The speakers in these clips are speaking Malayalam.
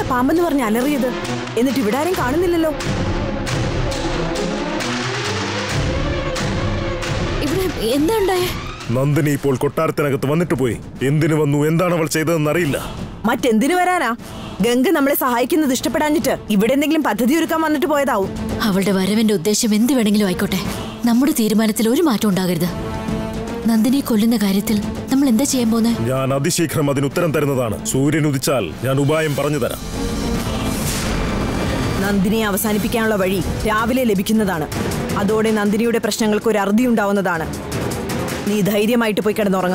പാമ്പെന്ന് പറഞ്ഞ് അലറിയത് എന്നിട്ട് ഇവിടെ ആരും കാണുന്നില്ലല്ലോ ഇവിടെ എന്താ ഉണ്ടായേ നന്ദിനി ഇപ്പോൾ കൊട്ടാരത്തിനകത്ത് വന്നിട്ട് പോയി എന്തിനു വന്നു എന്താണ് അവൾ ചെയ്തതെന്ന് അറിയില്ല മറ്റെന്തിനു വരാനാ ഗംഗ നമ്മളെ സഹായിക്കുന്നത് ഇഷ്ടപ്പെടാഞ്ഞിട്ട് ഇവിടെ എന്തെങ്കിലും പദ്ധതി ഒരുക്കാൻ വന്നിട്ട് പോയതാവും അവളുടെ വരവിന്റെ ഉദ്ദേശം എന്ത് വേണമെങ്കിലും ആയിക്കോട്ടെ നമ്മുടെ തീരുമാനത്തിൽ ഒരു മാറ്റം ഉണ്ടാകരുത് നന്ദിനിയെ കൊല്ലുന്ന കാര്യത്തിൽ നമ്മൾ എന്താ ചെയ്യാൻ പോകുന്നത് ഞാൻ അതിശീഘ്രം അതിന് ഉത്തരം തരുന്നതാണ് സൂര്യൻ ഉദിച്ചാൽ ഞാൻ ഉപായം പറഞ്ഞു തരാം നന്ദിനിയെ അവസാനിപ്പിക്കാനുള്ള വഴി രാവിലെ ലഭിക്കുന്നതാണ് അതോടെ നന്ദിനിയുടെ പ്രശ്നങ്ങൾക്ക് ഒരു അറുതി ഉണ്ടാവുന്നതാണ് നീ ധൈര്യമായിട്ട് പോയി കിടന്നുറങ്ങ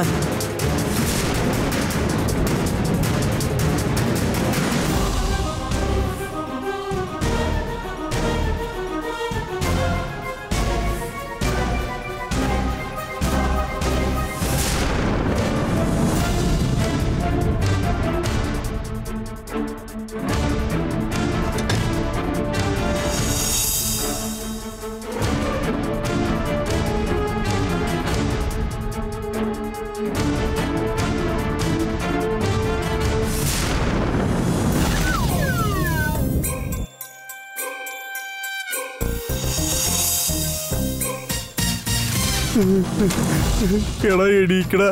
എടാ എണീക്കടാ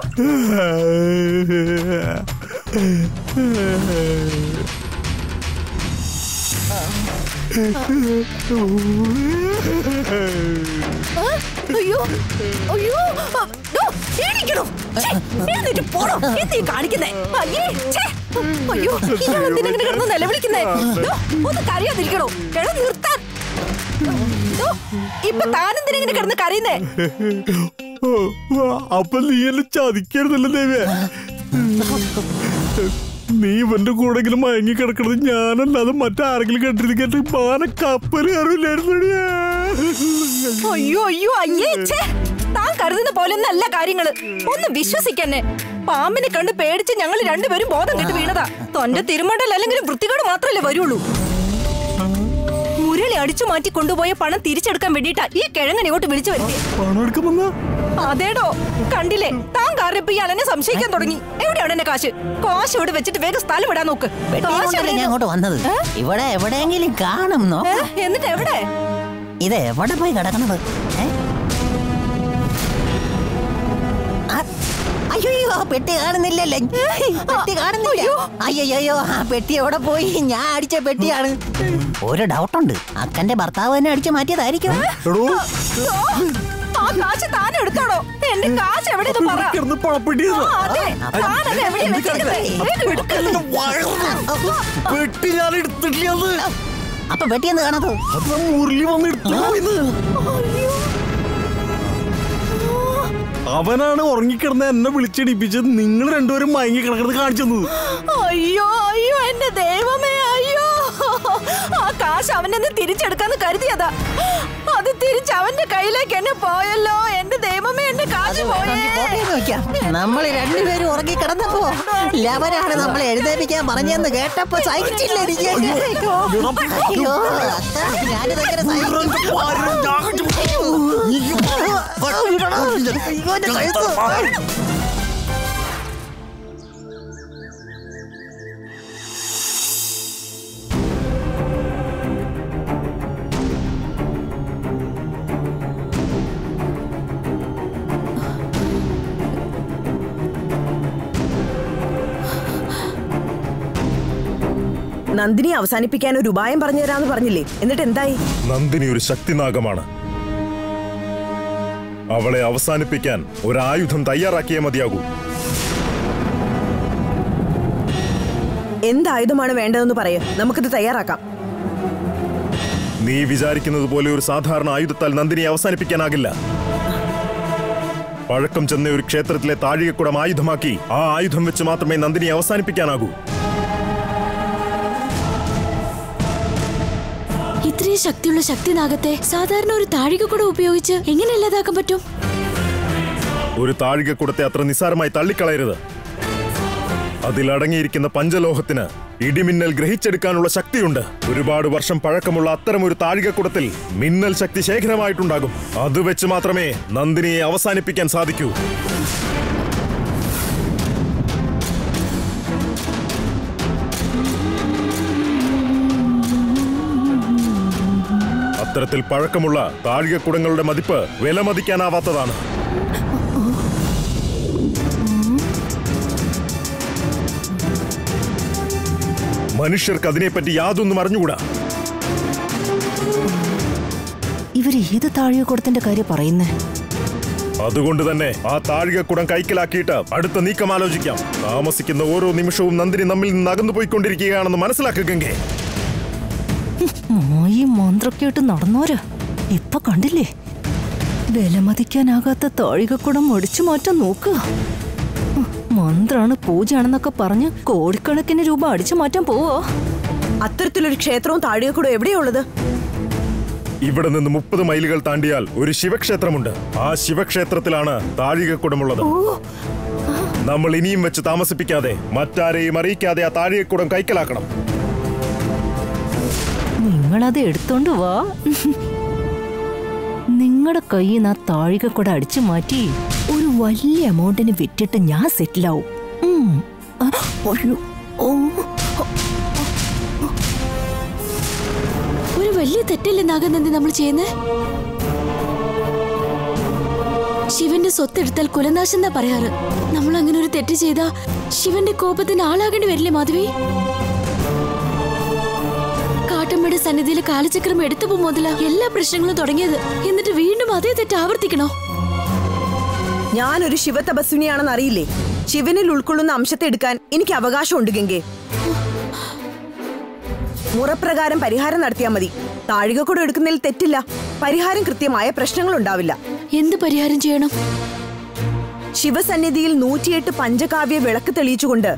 അയ്യോ അയ്യോ എണീക്കണോ എന്നിട്ട് പോണോ എന്തീ കാണിക്കുന്നേ അയ്യേ ഛേ. അയ്യോ ഇയാൾ എന്തിനാ ഇങ്ങനെ കിടന്ന് നിലവിളിക്കുന്നേ ദോ, ഒന്ന് കരയാതിരിക്കണോ എടാ നിർത്താൻ ദോ, ഇപ്പൊ താനെന്തിനാ ഇങ്ങനെ കിടന്ന് കരയുന്നേ അപ്പൊ നീ എന്നെ ചതിക്കരുതല്ലോ ദേവേ നീ ഇവന്റെ കൂടെങ്കിലും മയങ്ങി കിടക്കണത് ഞാനല്ലാതെ മറ്റാരെങ്കിലും കണ്ടിരിക്കട്ടെ മാന കപ്പൽ കയറില്ലായിരുന്നു അയ്യോ അയ്യോ അയ്യേ ഛേ. താൻ കരുതുന്ന പോലൊന്നല്ല കാര്യങ്ങള് ഒന്ന് വിശ്വസിക്കന്നെ പാമ്പിനെ കണ്ട് പേടിച്ച് ഞങ്ങൾ രണ്ടുപേരും ബോധം കെട്ട് വീണതാ തൊന്റെ തിരുമണ്ടൽ അല്ലെങ്കിൽ വൃത്തികേട് മാത്രല്ലേ വരുള്ളൂ മുരളി അടിച്ചു മാറ്റി കൊണ്ടുപോയ പണം തിരിച്ചെടുക്കാൻ വേണ്ടിട്ടാ ഈ കിഴങ്ങൻ ഇങ്ങോട്ട് വിളിച്ചു വരുത്തിയ പണം എടുക്കുമെന്നാ അതേടോ കണ്ടില്ലേ താൻ കാരണം ഇപ്പൊ ഇയാൾ എന്നെ സംശയിക്കാൻ തുടങ്ങി എവിടെയാണ് എന്റെ കാശ് കാശ് ഇവിടെ വെച്ചിട്ട് വേഗം സ്ഥലം വിടാൻ നോക്ക് പെട്ടി കാശ് കൊണ്ടല്ലേ ഞാൻ എവിടെയാ? അങ്ങോട്ട് വന്നത് ഏ? ഇവിടെ എവിടെയെങ്കിലും കാണും നോ ഏ? എന്നിട്ട് എവിടെ ഇത് എവിടെ പോയി കിടക്കണത് ഏ? ആ, അയ്യോ ആ പെട്ടി കാണുന്നില്ലല്ലേ പെട്ടി കാണുന്നില്ല അയ്യോ ആ പെട്ടി എവിടെ പോയി ഞാൻ അടിച്ച പെട്ടിയാണ് ഒരു ഡൗട്ടുണ്ട് അക്കന്റെ ഭർത്താവ് തന്നെ അടിച്ചു മാറ്റിയതായിരിക്കും എടോ ഓ, ആ കാശ് താൻ എടുത്തോടോ എന്റെ കാശ് എവിടെ പറ കിടന്ന് പണപ്പെട്ടിരുന്നു ആ, അതെ താനത് എവിടെയാ വെച്ചിരിക്കുന്നത്? വേഗം എടുക്ക്. പെട്ടി ഞാൻ എടുത്തിട്ടില്ല അപ്പൊ പെട്ടിയെന്ന് കാണാത്തോ അത് മുരളി വന്ന് എടുത്തു പോയിന്ന് അവനാണ് ഉറങ്ങിക്കിടന്ന് എന്നെ വിളിച്ചടിപ്പിച്ചത് നിങ്ങൾ രണ്ടുപേരും മയങ്ങി കിടക്കുന്നത് കാണിച്ചു തന്നത് അയ്യോ അയ്യോ എന്റെ ദൈവമേ അയ്യോ ആ കാശ് അവനെന്ന് തിരിച്ചെടുക്കാന്ന് കരുതിയതാ അത് തിരിച്ച് അവന്റെ കയ്യിലേക്ക് എന്നെ പോയല്ലോ എന്റെ ദൈവമേ എന്റെ കാശ് പോയേ നമ്മൾ രണ്ടുപേരും ഉറങ്ങി കിടന്നപ്പോ ലവനാണ് നമ്മളെ എഴുന്നേപ്പിക്കാൻ പറഞ്ഞെന്ന് കേട്ടപ്പോ സഹിച്ചില്ല എനിക്ക് അയ്യോ അത്ത, ഞാനിതെങ്ങനെ സഹിക്കും? അയ്യോ, എന്റെ കഴുത്ത്. നന്ദിനി അവസാനിപ്പിക്കാൻ ഒരു ഉപായം പറഞ്ഞു തരാന്ന് പറഞ്ഞില്ലേ എന്നിട്ട് എന്തായി നന്ദിനി ഒരു ശക്തിനാഗമാണ് അവളെ അവസാനിപ്പിക്കാൻ ഒരു ആയുധം തയ്യാറാക്കിയേ മതിയാകൂ എന്തായുധമാണ് വേണ്ടതെന്ന് പറയൂ നമുക്കിത് തയ്യാറാക്കാം നീ വിചാരിക്കുന്നത് പോലെ ഒരു സാധാരണ ആയുധത്താൽ നന്ദിനിയെ അവസാനിപ്പിക്കാനാകില്ല പഴക്കം ചെന്ന ഒരു ക്ഷേത്രത്തിലെ താഴികക്കുടം ആയുധമാക്കി ആ ആയുധം വെച്ച് മാത്രമേ നന്ദിനിയെ അവസാനിപ്പിക്കാനാകൂ ഇത്രയും ശക്തിയുള്ള ശക്തിനാഗത്തെ സാധാരണ ഒരു താഴിക കൂടെ ഉപയോഗിച്ച് എങ്ങനെ ഇല്ലാതാക്കാൻ പറ്റും ഒരു താഴികക്കുടത്തെ അത്ര നിസ്സാരമായി തള്ളിക്കളയരുത് അതിലടങ്ങിയിരിക്കുന്ന പഞ്ചലോഹത്തിന് ഇടിമിന്നൽ ഗ്രഹിച്ചെടുക്കാനുള്ള ശക്തിയുണ്ട് ഒരുപാട് വർഷം പഴക്കമുള്ള അത്തരം ഒരു താഴികക്കുടത്തിൽ മിന്നൽ ശക്തി ശേഖരമായിട്ടുണ്ടാകും അത് വെച്ച് മാത്രമേ നന്ദിനിയെ അവസാനിപ്പിക്കാൻ സാധിക്കൂ ഇത്തരത്തിൽ പഴക്കമുള്ള താഴികക്കുടങ്ങളുടെ മതിപ്പ് വിലമതിക്കാനാവാത്തതാണ് മനുഷ്യർക്ക് അതിനെപ്പറ്റി യാതൊന്നും അറിഞ്ഞുകൂടാ ഇവര് ഏത് താഴികക്കുടത്തിന്റെ കാര്യം പറയുന്നേ അതുകൊണ്ട് തന്നെ ആ താഴികക്കുടം കൈക്കലാക്കിയിട്ട് അടുത്ത നീക്കം ആലോചിക്കാം താമസിക്കുന്ന ഓരോ നിമിഷവും നന്ദിനി നമ്മിൽ നിന്ന് അകന്നു പോയിക്കൊണ്ടിരിക്കുകയാണെന്ന് മനസ്സിലാക്കുകെങ്കേ മായും മന്ത്രൊക്കെയായിട്ട് നടന്നോരാ ഇപ്പൊ കണ്ടില്ലേ വിലമതിക്കാനാകാത്ത താഴികക്കുടം ഒടിച്ചു മാറ്റാൻ നോക്കുക ഉം, മന്ത്രാണ് പൂജയാണെന്നൊക്കെ പറഞ്ഞ് കോടിക്കണക്കിന് രൂപ അടിച്ചു മാറ്റാൻ പോവോ അത്തരത്തിലൊരു ക്ഷേത്രവും താഴികക്കുടവും എവിടെയുള്ളത് ഇവിടെ നിന്ന് മുപ്പത് മൈലുകൾ താണ്ടിയാൽ ഒരു ശിവക്ഷേത്രമുണ്ട് ആ ശിവക്ഷേത്രത്തിലാണ് താഴികക്കുടമുള്ളത് നമ്മൾ ഇനിയും വെച്ച് താമസിപ്പിക്കാതെ മറ്റാരെയും അറിയിക്കാതെ ആ താഴികക്കുടം കൈക്കലാക്കണം നിങ്ങളത് എടുത്തോണ്ട് വാ നിങ്ങളുടെ കയ്യിൽ നിന്ന് ആ താഴികക്കുട അടിച്ചു മാറ്റി ഒരു വലിയ എമൗണ്ടിന് വിറ്റിട്ട് ഞാൻ സെറ്റിലാവും ഉം. ആ, അയ്യോ. ഓ. ഒരു വലിയ തെറ്റല്ലേ നാഗനന്ദി നമ്മൾ ചെയ്യുന്നേ ശിവന്റെ സ്വത്ത് എടുത്താൽ കുലനാശം എന്നാ പറയാറ് നമ്മൾ അങ്ങനെ ഒരു തെറ്റ് ചെയ്താ ശിവന്റെ കോപത്തിന് ആളാകേണ്ടി വരില്ലേ മാധവി കാട്ടമ്മയുടെ സന്നിധിയിൽ കാലചക്രം എടുത്തപ്പോ മുതല എല്ലാ പ്രശ്നങ്ങളും തുടങ്ങിയത് എന്നിട്ട് വീണ്ടും അതേ തെറ്റ് ആവർത്തിക്കണോ ഞാനൊരു ശിവതപസ്വിനിയാണെന്ന് അറിയില്ലേ ശിവനിൽ ഉൾക്കൊള്ളുന്ന അംശത്തെ എടുക്കാൻ എനിക്ക് അവകാശമുണ്ട് ഗംഗെ മുറപ്രകാരം പരിഹാരം നടത്തിയാൽ മതി താഴികക്കൂടെ എടുക്കുന്നതിൽ തെറ്റില്ല പരിഹാരം കൃത്യമായ പ്രശ്നങ്ങൾ ഉണ്ടാവില്ല എന്ത് പരിഹാരം ചെയ്യണം ശിവസന്നിധിയിൽ നൂറ്റിയെട്ട് പഞ്ചകാവ്യ വിളക്ക് തെളിയിച്ചുകൊണ്ട്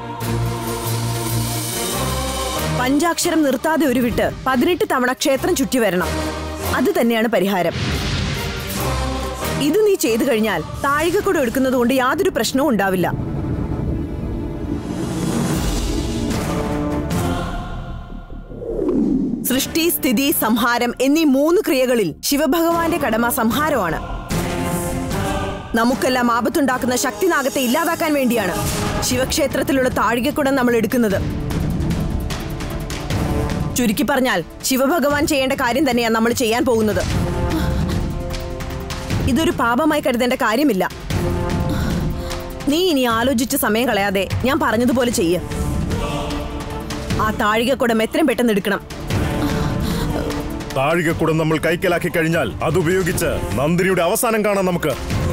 പഞ്ചാക്ഷരം നിർത്താതെ ഉരുവിട്ട് പതിനെട്ട് തവണ ക്ഷേത്രം ചുറ്റി വരണം അത് തന്നെയാണ് പരിഹാരം ഇത് നീ ചെയ്തു കഴിഞ്ഞാൽ താഴികക്കൂടെ എടുക്കുന്നത് കൊണ്ട് യാതൊരു പ്രശ്നവും ഉണ്ടാവില്ല സൃഷ്ടി സ്ഥിതി സംഹാരം എന്നീ മൂന്ന് ക്രിയകളിൽ ശിവഭഗവാന്റെ കടമ സംഹാരമാണ് നമുക്കെല്ലാം ആപത്തുണ്ടാക്കുന്ന ശക്തിനാഗത്തെ ഇല്ലാതാക്കാൻ വേണ്ടിയാണ് ശിവക്ഷേത്രത്തിലുള്ള താഴികക്കുടം നമ്മൾ എടുക്കുന്നത് ചുരുക്കി പറഞ്ഞാൽ ശിവഭഗവാൻ ചെയ്യേണ്ട കാര്യം തന്നെയാണ് നമ്മൾ ചെയ്യാൻ പോകുന്നത് ഇതൊരു പാപമായി കരുതേണ്ട കാര്യമില്ല നീ ഇനി ആലോചിച്ച് സമയം കളയാതെ ഞാൻ പറഞ്ഞതുപോലെ ചെയ്യ ആ താഴികക്കുടം എത്രയും പെട്ടെന്ന് എടുക്കണം താഴികക്കുടം നമ്മൾ കൈക്കലാക്കി കഴിഞ്ഞാൽ അതുപയോഗിച്ച് നന്ദിനിയുടെ അവസാനം കാണാം നമുക്ക്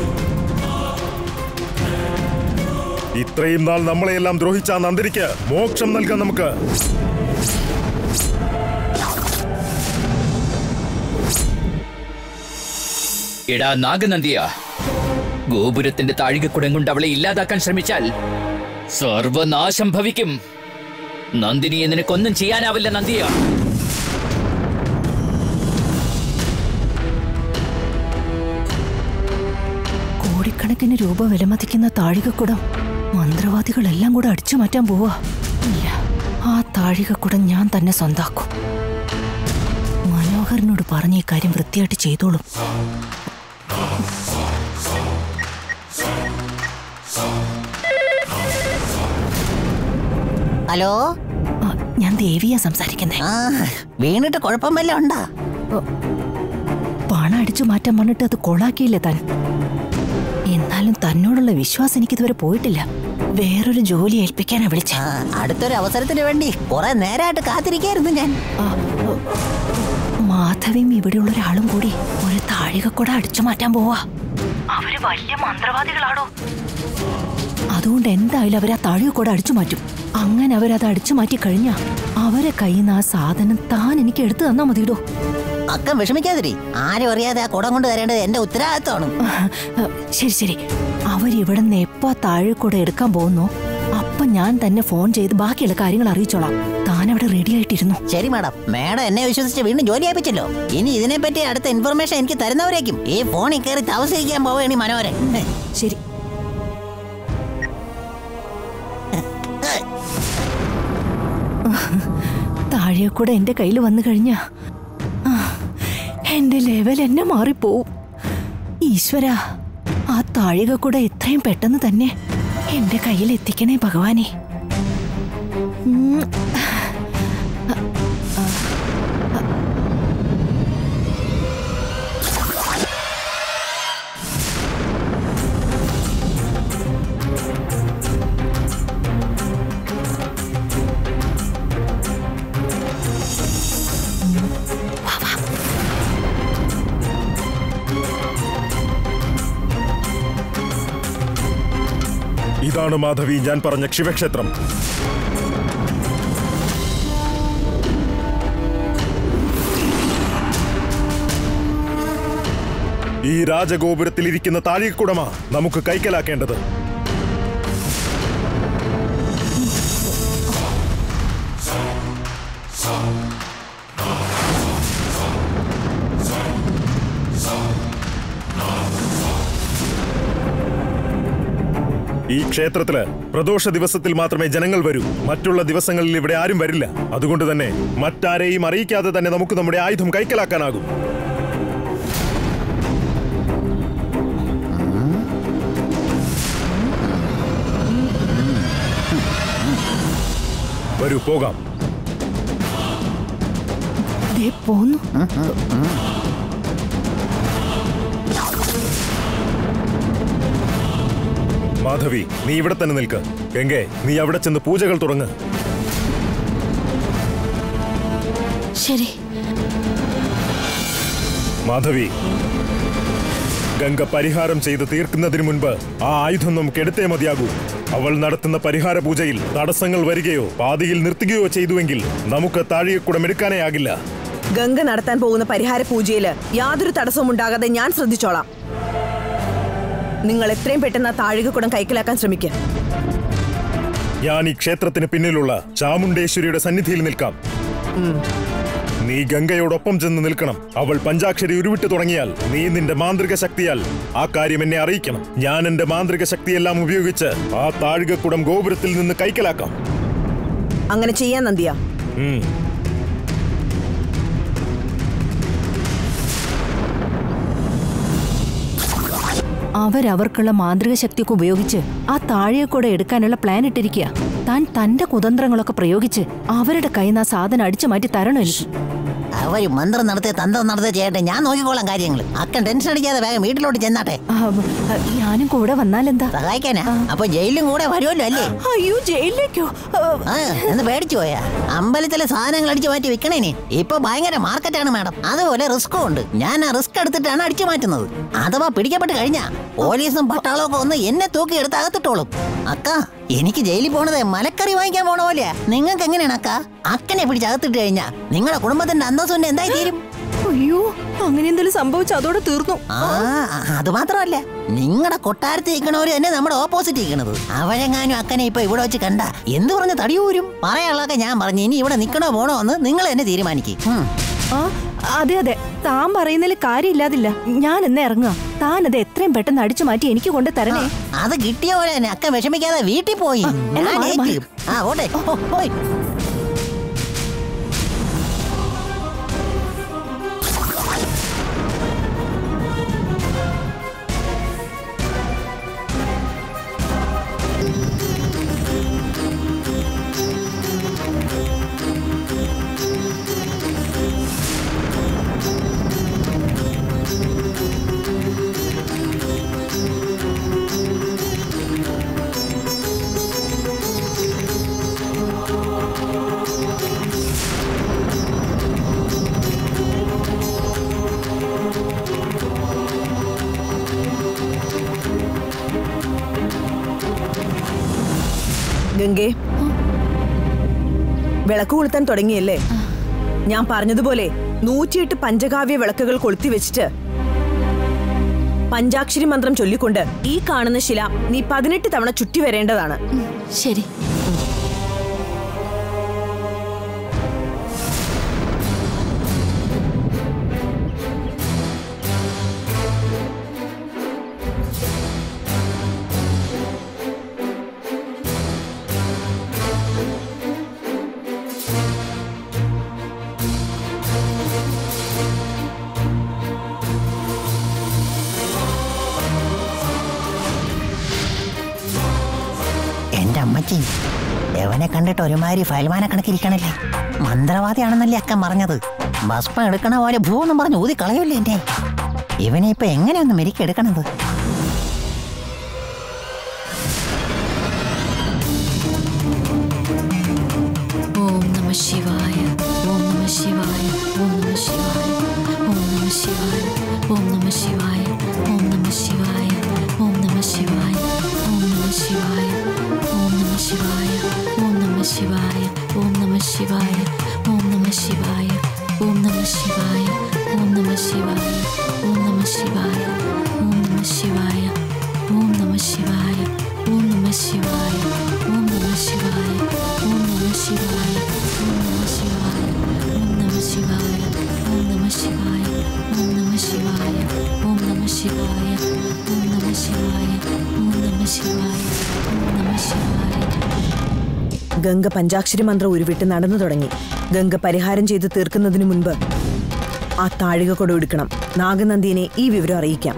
ഇത്രയും നാൾ നമ്മളെയെല്ലാം ദ്രോഹിച്ച ആ നന്ദിനിക്ക് മോക്ഷം നൽകാൻ നമുക്ക് എടാ നാഗനന്ദിയ ഗോപുരത്തിന്റെ താഴികക്കുടം കൊണ്ട് അവളെ ഇല്ലാതാക്കാൻ ശ്രമിച്ചാൽ സർവനാശം ഭവിക്കും നന്ദിനിയെ നിനക്കൊന്നും ചെയ്യാനാവില്ല നന്ദിയ കോടിക്കണക്കിന് രൂപ വിലമതിക്കുന്ന താഴികക്കുടം മന്ത്രവാദികളെല്ലാം കൂടെ അടിച്ചു മാറ്റാൻ പോവാ ഇല്ല ആ താഴികക്കുടം ഞാൻ തന്നെ സ്വന്താക്കും മനോഹരനോട് പറഞ്ഞ ഈ കാര്യം വൃത്തിയായിട്ട് ചെയ്തോളും ഹലോ ആ, ഞാൻ ദേവിയാ സംസാരിക്കുന്നേ ആ വീണിട്ട് കുഴപ്പം വല്ല ഉണ്ടാ പണം അടിച്ചു മാറ്റാൻ പറഞ്ഞിട്ട് അത് കൊളാക്കിയില്ലേ താൻ എന്നാലും തന്നോടുള്ള വിശ്വാസം എനിക്കിതുവരെ പോയിട്ടില്ല വേറൊരു ജോലി ഏൽപ്പിക്കാനാ വിളിച്ച ആ, അടുത്തൊരു അവസരത്തിന് വേണ്ടി കുറെ നേരമായിട്ട് കാത്തിരിക്കായിരുന്നു ഞാൻ മാധവിയും ഇവിടെയുള്ള ഒരാളും കൂടി ഒരു താഴികക്കുട അടിച്ചു മാറ്റാൻ പോവാ അവര് വലിയ മന്ത്രവാദികളാണോ അതുകൊണ്ട് എന്തായാലും അവരാ താഴികക്കുട അടിച്ചു മാറ്റും അങ്ങനെ അവരത് അടിച്ചു മാറ്റി കഴിഞ്ഞാ അവരെ കയ്യിൽ നിന്ന് ആ സാധനം താൻ എനിക്ക് എടുത്തു തന്നാ മതിയിടോ അക്കം വിഷമിക്കാതിരി ആരും അറിയാതെ ആ കുടം കൊണ്ട് തരേണ്ടത് എന്റെ ഉത്തരവാദിത്തമാണ് ശരി ശരി അവരിവിടെ നിന്ന് എപ്പോ താഴെക്കൂടെ എടുക്കാൻ പോകുന്നു അപ്പൊ ഞാൻ തന്നെ ഫോൺ ചെയ്ത് ബാക്കിയുള്ള കാര്യങ്ങൾ അറിയിച്ചോളാം താൻ അവിടെ റെഡി ആയിട്ടിരുന്നു ശരി മാഡം മാഡം എന്നെ വിശ്വസിച്ച് വീണ്ടും ജോലി ആയിപ്പിച്ചല്ലോ ഇനി ഇതിനെപ്പറ്റി അടുത്ത ഇൻഫർമേഷൻ എനിക്ക് തരുന്നവരേക്കും ഈ ഫോണിൽ കയറി താമസിക്കാൻ പോവുകയാണ് ഈ മനോഹരൻ ശരി താഴെക്കൂടെ എന്റെ കയ്യിൽ വന്നു കഴിഞ്ഞാ ആ, എന്റെ ലെവൽ എന്നെ മാറിപ്പോവും ഈശ്വര ആ താഴിക കൂടെ എത്രയും പെട്ടെന്ന് തന്നെ എന്റെ കയ്യിൽ എത്തിക്കണേ ഭഗവാനെ ഉം. ഇതാണ് മാധവി ഞാൻ പറഞ്ഞ ശിവക്ഷേത്രം ഈ രാജഗോപുരത്തിൽ ഇരിക്കുന്ന താഴികക്കുടമ നമുക്ക് കൈക്കലാക്കേണ്ടത് ഈ ക്ഷേത്രത്തില് പ്രദോഷ ദിവസത്തിൽ മാത്രമേ ജനങ്ങൾ വരൂ മറ്റുള്ള ദിവസങ്ങളിൽ ഇവിടെ ആരും വരില്ല അതുകൊണ്ട് തന്നെ മറ്റാരെയും അറിയിക്കാതെ തന്നെ നമുക്ക് നമ്മുടെ ആയുധം കൈക്കലാക്കാനാകും വരൂ പോകാം ദേ പോന്നു മാധവി നീ ഇവിടെ തന്നെ നിൽക്ക് ഗംഗെ നീ അവിടെ ചെന്ന് പൂജകൾ തുടങ്ങ് ശരി മാധവി ഗംഗ പരിഹാരം ചെയ്ത് തീർക്കുന്നതിന് മുൻപ് ആ ആയുധം നമുക്ക് എടുത്തേ മതിയാകൂ അവൾ നടത്തുന്ന പരിഹാര പൂജയിൽ തടസ്സങ്ങൾ വരികയോ പാതിയിൽ നിർത്തുകയോ ചെയ്തുവെങ്കിൽ നമുക്ക് താഴികക്കുടം എടുക്കാനേ ആകില്ല ഗംഗ നടത്താൻ പോകുന്ന പരിഹാര പൂജയില് യാതൊരു തടസ്സവും ഉണ്ടാകാതെ ഞാൻ ശ്രദ്ധിച്ചോളാം നിങ്ങൾ എത്രയും പെട്ടെന്ന് ആ താഴികക്കുടം കൈക്കലാക്കാൻ ശ്രമിക്കുക ഞാൻ ഈ ക്ഷേത്രത്തിന് പിന്നിലുള്ള ചാമുണ്ടേശ്വരിയുടെ സന്നിധിയിൽ നിൽക്കാം നീ ഗംഗയോടൊപ്പം ചെന്ന് നിൽക്കണം അവൾ പഞ്ചാക്ഷരി ഉരുവിട്ട് തുടങ്ങിയാൽ നീ നിന്റെ മാന്ത്രിക ശക്തിയാൽ ആ കാര്യം എന്നെ അറിയിക്കണം ഞാൻ എന്റെ മാന്ത്രിക ശക്തിയെല്ലാം ഉപയോഗിച്ച് ആ താഴികക്കുടം ഗോപുരത്തിൽ നിന്ന് കൈക്കലാക്കാം അങ്ങനെ ചെയ്യാൻ നന്ദിയ ഉം. അവരവർക്കുള്ള മാന്ത്രിക ശക്തിയൊക്കെ ഉപയോഗിച്ച് ആ താഴെ കൂടെ എടുക്കാനുള്ള പ്ലാൻ ഇട്ടിരിക്കുക താൻ തന്റെ കുതന്ത്രങ്ങളൊക്കെ പ്രയോഗിച്ച് അവരുടെ കയ്യിൽ നിന്ന് ആ സാധനം അടിച്ചു മാറ്റി തരണം എനിക്ക് അവര് മന്ത്രം നടത്തി തന്ത്രം നടത്തി ചെയ്യട്ടെ ഞാൻ നോക്കിക്കോളാം കാര്യങ്ങൾ അക്കൻ ടെൻഷൻ അടിക്കാതെ വേഗം വീട്ടിലോട്ട് ചെന്നാട്ടെ ആ, ആ, ഞാനും കൂടെ വന്നാലെന്താ സഹായിക്കാനാ അപ്പൊ ജയിലിലും കൂടെ വരുമല്ലോ അല്ലേ അയ്യോ ജയിലിലേക്കോ ആ എന്ന് പേടിച്ചു പോയാ അമ്പലത്തിലെ സാധനങ്ങൾ അടിച്ചു മാറ്റി വിൽക്കണേന് ഇപ്പൊ ഭയങ്കര മാർക്കറ്റാണ് മാഡം അതുപോലെ റിസ്ക്കും ഉണ്ട് ഞാൻ ആ റിസ്ക് എടുത്തിട്ടാണ് അടിച്ചു മാറ്റുന്നത് അഥവാ പിടിക്കപ്പെട്ട് കഴിഞ്ഞാ പോലീസും പട്ടാളവും ഒക്കെ ഒന്ന് എന്നെ തൂക്കി എടുത്ത് അകത്തിട്ടോളും അക്ക എനിക്ക് ജയിലിൽ പോണത് മലക്കറി വാങ്ങിക്കാൻ പോണ പോലെയാ നിങ്ങൾക്ക് എങ്ങനെയാണ് അക്ക അക്കനെ പിടിച്ച് അകത്തിട്ട് കഴിഞ്ഞാ നിങ്ങളുടെ കുടുംബത്തിന്റെ അന്തസ്സുണ്ട് എന്തായി തീരും അയ്യോ അങ്ങനെ എന്തെങ്കിലും സംഭവിച്ചു അതോടെ തീർന്നു ആ അത് മാത്രമല്ല നിങ്ങളുടെ കൊട്ടാരത്തിൽ ഇരിക്കണവര് തന്നെ നമ്മുടെ ഓപ്പോസിറ്റ് ഇരിക്കണത് അവരെങ്ങാനും അക്കനെ ഇപ്പൊ ഇവിടെ വെച്ച് കണ്ട എന്ത് പറഞ്ഞ് തടിയൂരും പറയാനുള്ളതൊക്കെ ഞാൻ പറഞ്ഞു ഇനി ഇവിടെ നിൽക്കണോ പോണോ എന്ന് നിങ്ങൾ തന്നെ തീരുമാനിക്കും ആ അതെ അതെ താൻ പറയുന്നതിൽ കാര്യമില്ലാതില്ല ഞാൻ എന്ന് ഇറങ്ങുക താൻ അത് എത്രയും പെട്ടെന്ന് അടിച്ചു മാറ്റി എനിക്ക് കൊണ്ട് തരണേ അത് കിട്ടിയ പോലെ തന്നെ അക്കൻ വിഷമിക്കാതെ വീട്ടിൽ പോയി എന്നാ ഞാൻ മാറ്, ഏറ്റു. ആ ഓട്ടെ ഓ, പോയി ഗംഗേ വിളക്ക് കൊളുത്താൻ തുടങ്ങിയല്ലേ ഞാൻ പറഞ്ഞതുപോലെ നൂറ്റിയെട്ട് പഞ്ചകാവ്യ വിളക്കുകൾ കൊളുത്തി വെച്ചിട്ട് പഞ്ചാക്ഷരി മന്ത്രം ചൊല്ലിക്കൊണ്ട് ഈ കാണുന്ന ശില നീ പതിനെട്ട് തവണ ചുറ്റി വരേണ്ടതാണ് ശരി എന്റെ അമ്മച്ചി എവനെ കണ്ടിട്ട് ഒരുമാതിരി ഫയൽമാനെ കണക്കിരിക്കണല്ലേ മന്ത്രവാദിയാണെന്നല്ലേ അക്കൻ പറഞ്ഞത് ഭസ്മം എടുക്കണ പോലെ ഭൂന്നും പറഞ്ഞ് ഊതി കളയല്ലേ എന്റെ ഇവനെ ഇപ്പൊ എങ്ങനെയൊന്ന് മെരിക്കെടുക്കണത് ഓം നമ ശിവായ ഓം നമ ശിവായ ഓം നമ ശിവായ ഓം നമ ശിവായ ഓം നമ ശിവായ ഓം നമ ശിവായ ഓം നമ ശിവായ ഓം നമ ശിവായ ശിവായ ഓം നമ ശിവായ ഓം നമ ശിവായ ഓം നമ ശിവായ ഓം നമ ശിവായ ഓം നമ ശിവായ ഓം നമ ശിവായ ഓം നമ ശിവായ ഓം നമ ശിവായ ഓം നമ ശിവായ ഓം നമ ശിവായ ഓം നമ ശിവായ ഓം നമ ശിവായ ഓം നമ ശിവായ ഓം നമ ശിവായ ഓം നമ ശിവായ ഓം നമ ശിവായ ഓം നമ ശിവായ ഓം നമ ശിവായ ഓം നമ ശിവായ ഗംഗ പഞ്ചാക്ഷരി മന്ത്രം ഉരുവിട്ട് നടന്നു തുടങ്ങി ഗംഗ പരിഹാരം ചെയ്ത് തീർക്കുന്നതിന് മുൻപ് ആ താഴിക കൊട എടുക്കണം നാഗനന്ദിനെ ഈ വിവരം അറിയിക്കാം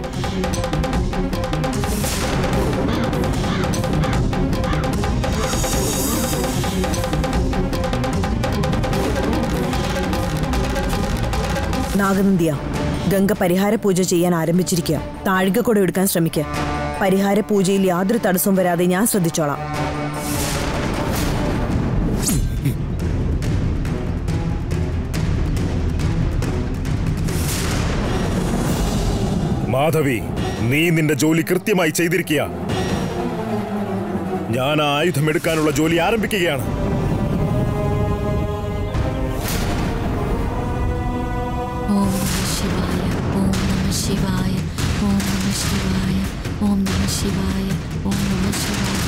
നാഗനന്ദിയ ഗംഗ പരിഹാര പൂജ ചെയ്യാൻ ആരംഭിച്ചിരിക്കുക താഴിക കൊട എടുക്കാൻ ശ്രമിക്കുക പരിഹാര പൂജയിൽ യാതൊരു തടസ്സവും വരാതെ ഞാൻ ശ്രദ്ധിച്ചോളാം മാധവി നീ നിന്റെ ജോലി കൃത്യമായി ചെയ്തിരിക്കുക ഞാൻ ആ ആയുധം എടുക്കാനുള്ള ജോലി ആരംഭിക്കുകയാണ് ഓം നമ ശിവായ ഓം നമ ശിവായ ഓം നമ ശിവായ ഓം നമ ശിവായ ഓം നമ ശിവായ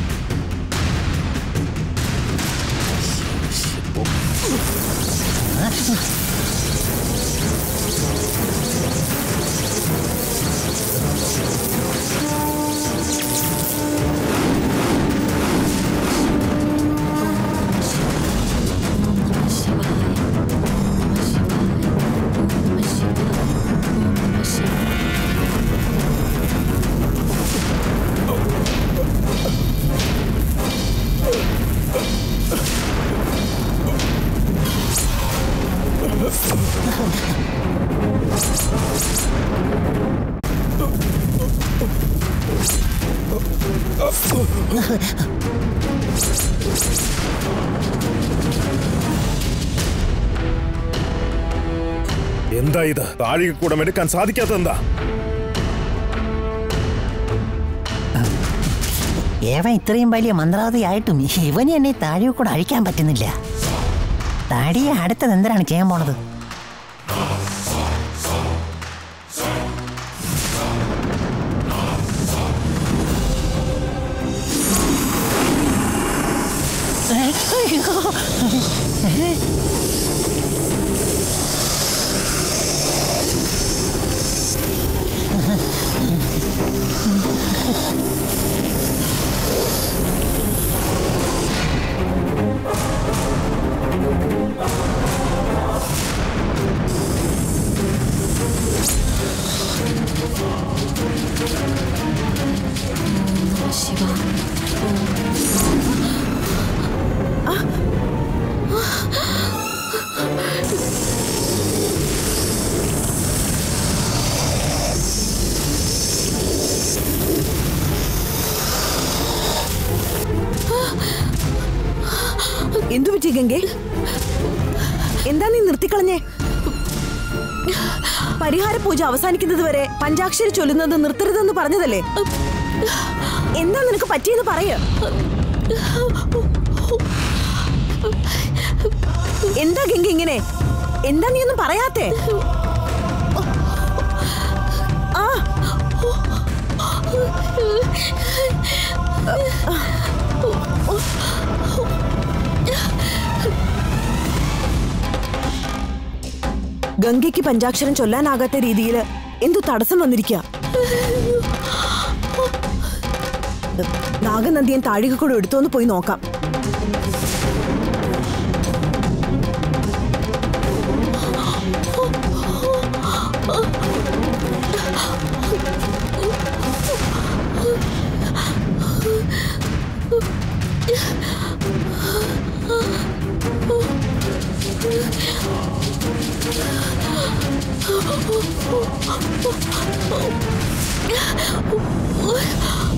ഓം നമ ശിവായ ഓം നമ ശിവായ ഓം നമ ശിവായ ഓം നമ ശിവായ എന്താ ഇത് താഴികക്കൂടം എടുക്കാൻ സാധിക്കാത്ത എന്താ ഏവൻ ഇത്രയും വലിയ മന്ത്രവാദിയായിട്ടും ഇവന് എന്നെ താഴെ കൂടെ അഴിക്കാൻ പറ്റുന്നില്ല താടിയെ അടുത്തത് എന്തിനാണ് ചെയ്യാൻ പോണത് ഓം നമ ശിവായ ഓം എന്തു പറ്റി ഗംഗേ എന്താ നീ നിർത്തിക്കളഞ്ഞേ പരിഹാര പൂജ അവസാനിക്കുന്നത് വരെ പഞ്ചാക്ഷരി ചൊല്ലുന്നത് നിർത്തരുതെന്ന് പറഞ്ഞതല്ലേ എന്താ നിനക്ക് പറ്റിയെന്ന് പറയ എന്താ ഗംഗ ഇങ്ങനെ എന്താ നീ ഒന്നും പറയാത്തേ ആ ഗംഗയ്ക്ക് പഞ്ചാക്ഷരം ചൊല്ലാനാകാത്ത രീതിയിൽ എന്തു തടസ്സം വന്നിരിക്കുക നാഗനന്ദിയൻ താഴികക്കൂടെ എടുത്തോന്ന് പോയി നോക്കാം ഓ